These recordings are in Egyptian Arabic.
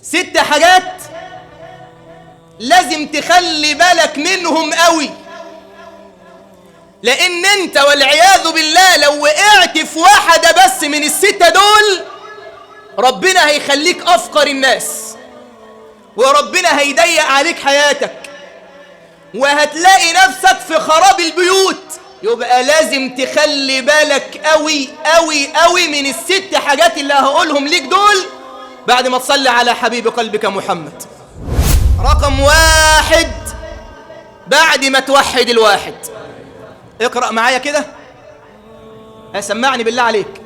ست حاجات لازم تخلي بالك منهم قوي لان انت والعياذ بالله لو وقعت في واحدة بس من الستة دول ربنا هيخليك افقر الناس وربنا هيضيق عليك حياتك وهتلاقي نفسك في خراب البيوت يبقى لازم تخلي بالك قوي قوي قوي من الست حاجات اللي هقولهم ليك دول بعد ما تصلي على حبيب قلبك محمد رقم واحد بعد ما توحد الواحد اقرأ معايا كده سمعني بالله عليك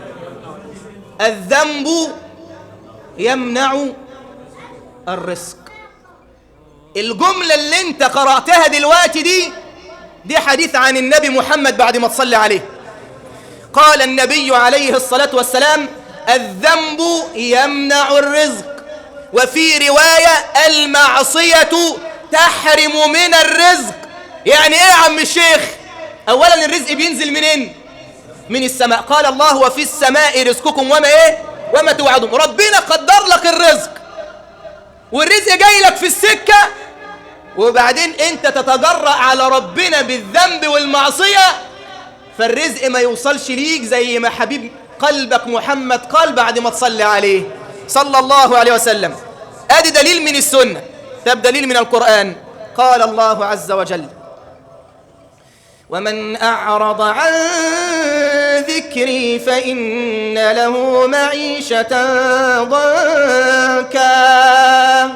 الذنب يمنع الرزق الجملة اللي انت قرأتها دلوقتي دي دي حديث عن النبي محمد بعد ما تصلي عليه قال النبي عليه الصلاة والسلام الذنب يمنع الرزق وفي رواية المعصية تحرم من الرزق يعني ايه يا عم الشيخ اولا الرزق بينزل منين من السماء قال الله وفي السماء رزقكم وما ايه وما توعدون ربنا قدر لك الرزق والرزق جاي لك في السكة وبعدين انت تتجرأ على ربنا بالذنب والمعصية فالرزق ما يوصلش ليك زي ما حبيب قلبك محمد قال بعد ما تصلي عليه صلى الله عليه وسلم ادي دليل من السنة طب دليل من القرآن قال الله عز وجل ومن أعرض عن ذكري فإن له معيشة ضنكا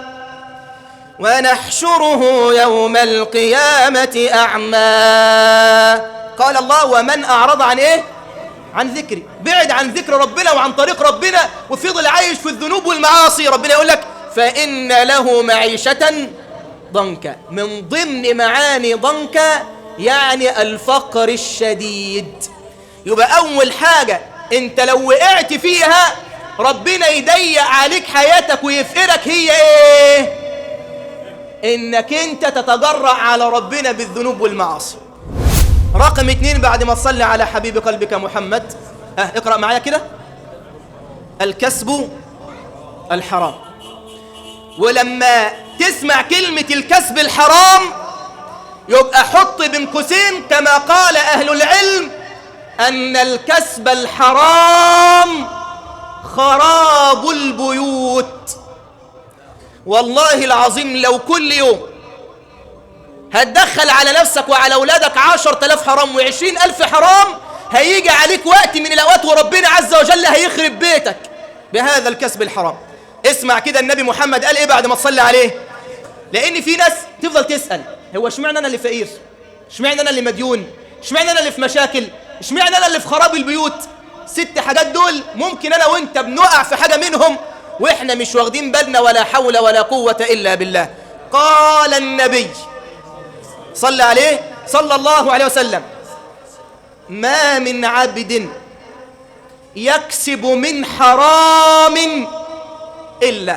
ونحشره يوم القيامة أعمى قال الله ومن أعرض عن إيه؟ عن ذكري بعد عن ذكر ربنا وعن طريق ربنا وفضل عايش في الذنوب والمعاصي ربنا يقول لك فإن له معيشة ضنكا من ضمن معاني ضنكا يعني الفقر الشديد يبقى أول حاجة أنت لو وقعت فيها ربنا يضيق عليك حياتك ويفقرك هي إيه؟ إنك أنت تتجرأ على ربنا بالذنوب والمعاصي رقم اتنين بعد ما تصلي على حبيب قلبك محمد اه اقرأ معايا كده الكسب الحرام ولما تسمع كلمة الكسب الحرام يبقى حط بين قوسين كما قال أهل العلم أن الكسب الحرام خراب البيوت والله العظيم لو كل يوم هتدخل على نفسك وعلى أولادك عشر تلاف حرام وعشرين ألف حرام هيجي عليك وقت من الأوقات وربنا عز وجل هيخرب بيتك بهذا الكسب الحرام اسمع كده النبي محمد قال ايه بعد ما تصلي عليه لان في ناس تفضل تسأل هو اشمعنى انا اللي فقير اشمعنى انا اللي مديون اشمعنى انا اللي في مشاكل اشمعنى انا اللي في خراب البيوت ست حاجات دول ممكن انا وانت بنقع في حاجة منهم واحنا مش واخدين بالنا ولا حول ولا قوة الا بالله قال النبي صلى عليه صلى الله عليه وسلم ما من عبد يكسب من حرام إلا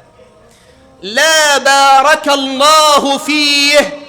لا بارك الله فيه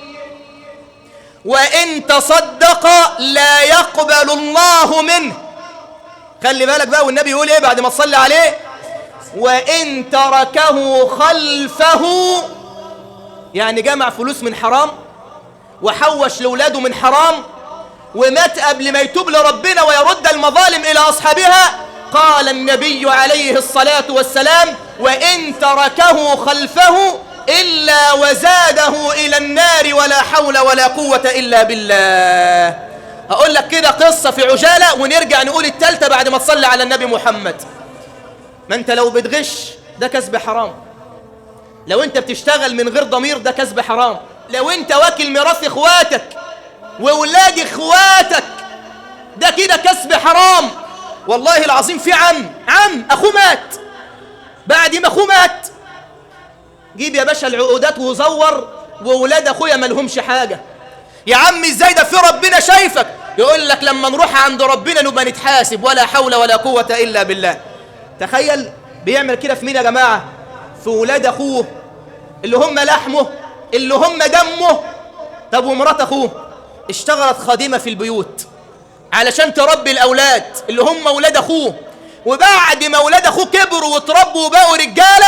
وإن تصدق لا يقبل الله منه خلي بالك بقى والنبي يقول ايه بعد ما تصلي عليه وإن تركه خلفه يعني جمع فلوس من حرام وحوش لولاده من حرام ومات قبل ما يتوب لربنا ويرد المظالم إلى أصحابها قال النبي عليه الصلاة والسلام وإن تركه خلفه إلا وزاده إلى النار ولا حول ولا قوة إلا بالله أقول لك كده قصة في عجالة ونرجع نقول التالتة بعد ما تصلي على النبي محمد ما أنت لو بتغش ده كسب حرام لو أنت بتشتغل من غير ضمير ده كسب حرام لو أنت واكل ميراث إخواتك وولاد إخواتك ده كده كسب حرام والله العظيم في عم عم أخوه مات بعد ما أخوه مات جيب يا باشا العقودات وزور وولاد أخويا مالهمش حاجة يا عم ازاي ده في ربنا شايفك يقول لك لما نروح عند ربنا نبقى نتحاسب ولا حول ولا قوة إلا بالله تخيل بيعمل كده في مين يا جماعة في ولاد أخوه اللي هم لحمه اللي هم دمه طب ومرات أخوه اشتغلت خادمة في البيوت علشان تربي الأولاد اللي هم ولاد أخوه وبعد ما ولاد أخوه كبروا وتربوا وبقوا رجالة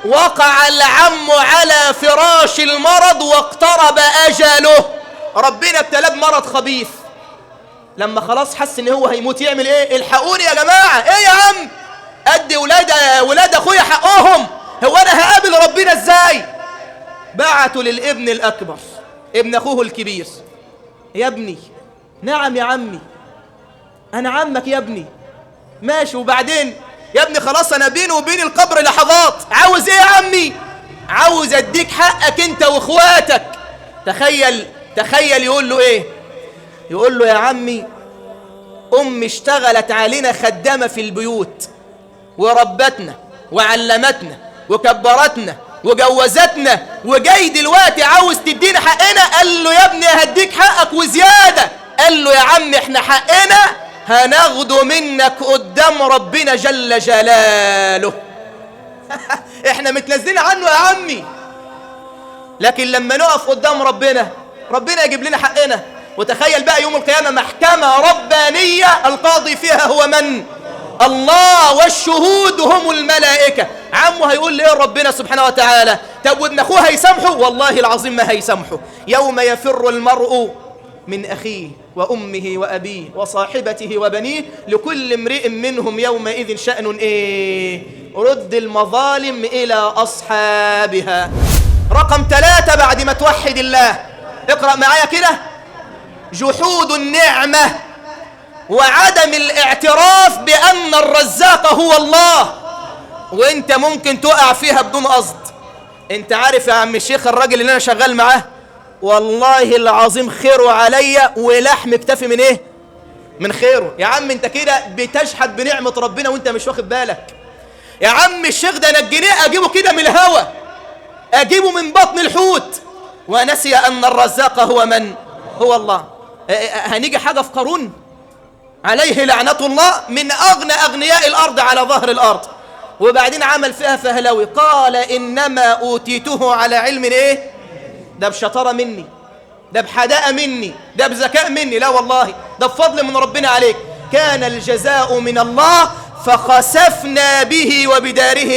وقع العم على فراش المرض واقترب أجله ربنا ابتلاه بمرض خبيث لما خلاص حس ان هو هيموت يعمل ايه الحقوني يا جماعة ايه يا عم ادي ولاد ولاد اخويا حقهم هو انا هقابل ربنا ازاي بعتوا للابن الاكبر ابن اخوه الكبير يا ابني نعم يا عمي انا عمك يا ابني ماشي وبعدين يا ابني خلاص انا بيني وبين القبر لحظات عاوز ايه يا عمي عاوز اديك حقك انت واخواتك تخيل تخيل يقول له ايه يقول له يا عمي امي اشتغلت علينا خدامه في البيوت وربتنا وعلمتنا وكبرتنا وجوزتنا وجاي دلوقتي عاوز تدينا حقنا قال له يا ابني هديك حقك وزياده قال له يا عم احنا حقنا هناخده منك قدام ربنا جل جلاله احنا متنزلين عنه يا عمي لكن لما نقف قدام ربنا ربنا يجيب لنا حقنا وتخيل بقى يوم القيامة محكمة ربانية القاضي فيها هو من الله والشهود هم الملائكة عمه هيقول ليه ربنا سبحانه وتعالى طب وابن اخوه هيسامحه والله العظيم ما هيسامحه يوم يفر المرء من أخيه وأمه وأبيه وصاحبته وبنيه لكل امرئ منهم يومئذ شأن إيه رد المظالم إلى أصحابها رقم ثلاثة بعد ما توحد الله اقرأ معايا كده جحود النعمة وعدم الاعتراف بأن الرزاق هو الله وانت ممكن تقع فيها بدون قصد انت عارف يا عم الشيخ الراجل اللي انا شغال معاه والله العظيم خيره عليا ولحم اكتفي من ايه من خيره يا عم انت كده بتشحت بنعمة ربنا وانت مش واخد بالك يا عم الشيخ ده انا الجنيه اجيبه كده من الهوا اجيبه من بطن الحوت ونسي ان الرزاق هو من هو الله هنيجي حاجة في قارون عليه لعنة الله من أغنى أغنياء الأرض على ظهر الأرض وبعدين عمل فيها فهلوي قال إنما أوتيته على علم إيه ده بشطارة مني ده بحداءة مني ده بذكاء مني لا والله ده بفضل من ربنا عليك كان الجزاء من الله فخسفنا به وبداره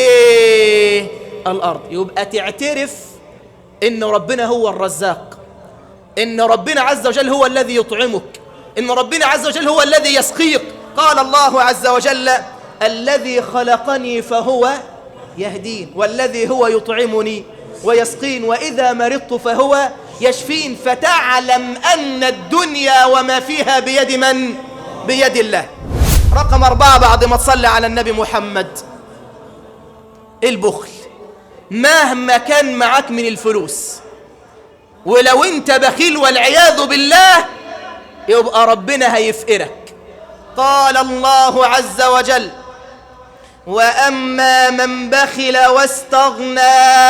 الأرض يبقى تعترف إن ربنا هو الرزاق إن ربنا عز وجل هو الذي يطعمك إن ربنا عز وجل هو الذي يسقيك قال الله عز وجل الذي خلقني فهو يهدين والذي هو يطعمني ويسقين وإذا مرضت فهو يشفين فتعلم أن الدنيا وما فيها بيد من؟ بيد الله رقم أربعة بعد ما تصلي على النبي محمد البخل مهما كان معك من الفلوس ولو انت بخيل والعياذ بالله يبقى ربنا هيفقرك قال الله عز وجل وأما من بخل واستغنى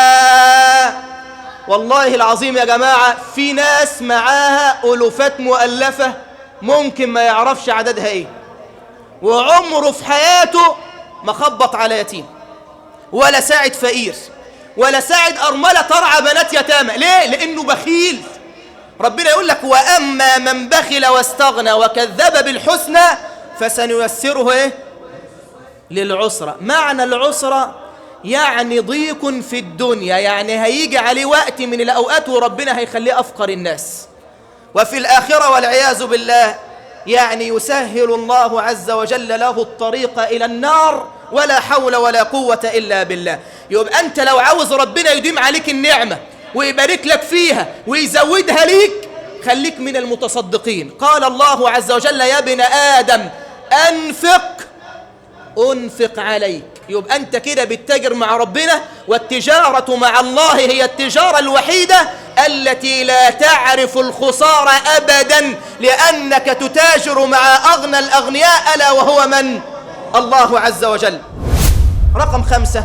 والله العظيم يا جماعة في ناس معاها ألوفات مؤلفة ممكن ما يعرفش عددها ايه وعمره في حياته ما خبط على يتيم ولا ساعد فقير ولا ساعد أرملة ترعى بنات يتامى ليه؟ لأنه بخيل ربنا يقول لك وأما من بخل واستغنى وكذب بالحسنى فسنيسره إيه؟ للعسرة معنى العسرة يعني ضيق في الدنيا يعني هيجي عليه وقت من الأوقات وربنا هيخليه أفقر الناس وفي الآخرة والعياذ بالله يعني يسهل الله عز وجل له الطريق إلى النار ولا حول ولا قوة إلا بالله يبقى أنت لو عاوز ربنا يديم عليك النعمة ويبارك لك فيها ويزودها ليك خليك من المتصدقين قال الله عز وجل يا ابن آدم أنفق أنفق عليك يبقى أنت كده بتتاجر مع ربنا والتجارة مع الله هي التجارة الوحيدة التي لا تعرف الخسارة أبدا لأنك تتاجر مع أغنى الأغنياء ألا وهو من؟ الله عز وجل رقم خمسة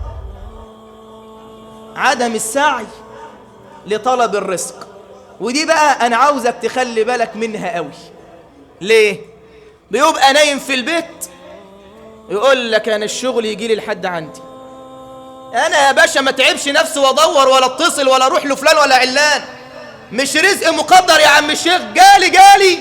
عدم السعي لطلب الرزق ودي بقى أنا عاوزك تخلي بالك منها قوي ليه؟ بيبقى نايم في البيت يقول لك أنا الشغل يجي لي لحد عندي أنا يا باشا ما تعبش نفسي وأدور ولا اتصل ولا أروح لفلان ولا علان مش رزق مقدر يا عم الشيخ جالي جالي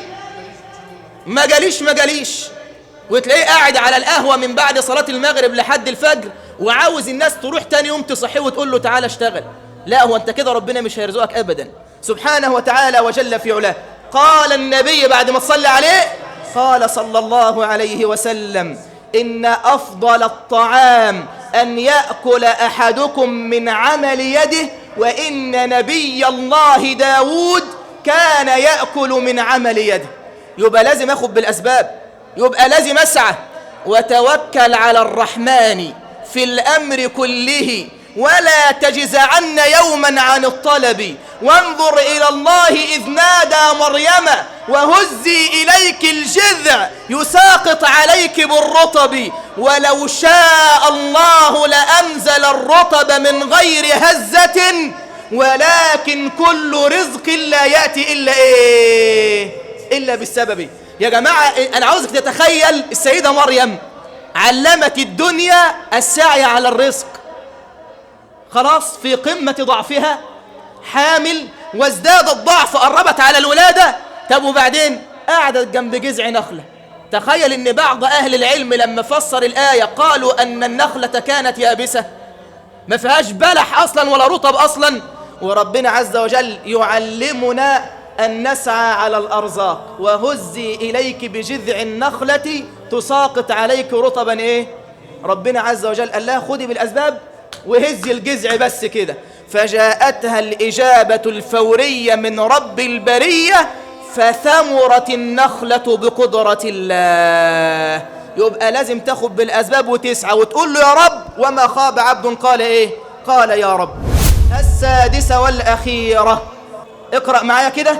ما جاليش ما جاليش وتلاقيه قاعد على القهوة من بعد صلاة المغرب لحد الفجر وعاوز الناس تروح تاني يوم تصحيه وتقول له تعالى اشتغل لا هو انت كده ربنا مش هيرزقك ابدا سبحانه وتعالى وجل في علاه قال النبي بعد ما تصلي عليه قال صلى الله عليه وسلم إن أفضل الطعام أن يأكل أحدكم من عمل يده وإن نبي الله داود كان يأكل من عمل يده يبقى لازم أخذ بالأسباب يبقى لازم أسعى وتوكل على الرحمن في الأمر كله ولا تجزعن يوما عن الطلب وانظر إلى الله إذ نادى مريم وهزي إليك الجذع يساقط عليك بالرطب ولو شاء الله لأنزل الرطب من غير هزة ولكن كل رزق لا يأتي إلا إيه إلا بالسبب يا جماعة أنا عاوزك تتخيل السيدة مريم علمت الدنيا السعي على الرزق خلاص في قمة ضعفها حامل وازداد الضعف قربت على الولادة طب وبعدين قعدت جنب جذع نخلة تخيل ان بعض اهل العلم لما فسر الآية قالوا ان النخلة كانت يابسة ما فيهاش بلح اصلا ولا رطب اصلا وربنا عز وجل يعلمنا أن نسعى على الأرزاق وهزي إليك بجذع النخلة تساقط عليك رطبا إيه ربنا عز وجل قال لها خدي بالأسباب وهزي الجذع بس كده فجاءتها الإجابة الفورية من رب البرية فثمرت النخلة بقدرة الله يبقى لازم تاخد بالأسباب وتسعى وتقول له يا رب وما خاب عبد قال إيه قال يا رب السادسة والأخيرة اقرأ معايا كده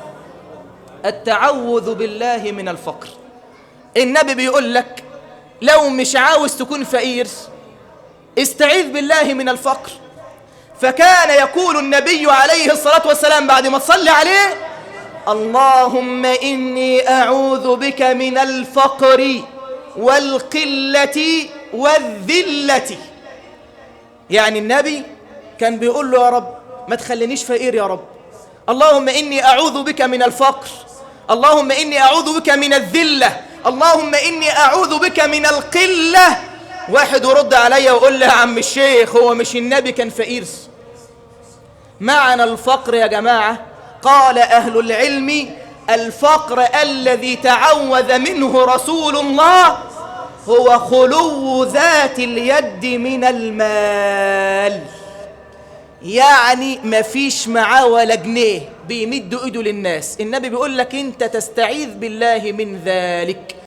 التعوذ بالله من الفقر النبي بيقول لك لو مش عاوز تكون فقير استعيذ بالله من الفقر فكان يقول النبي عليه الصلاة والسلام بعد ما تصلي عليه اللهم إني أعوذ بك من الفقر والقلة والذلة يعني النبي كان بيقول له يا رب ما تخلينيش فقير يا رب اللهم إني أعوذ بك من الفقر اللهم إني أعوذ بك من الذلة اللهم إني أعوذ بك من القلة واحد يرد عليا ويقول لي يا عم الشيخ هو مش النبي كان فقير معنى الفقر يا جماعة قال أهل العلم الفقر الذي تعوذ منه رسول الله هو خلو ذات اليد من المال يعني مفيش معاه ولا جنيه بيمد ايده للناس النبي بيقول لك انت تستعيذ بالله من ذلك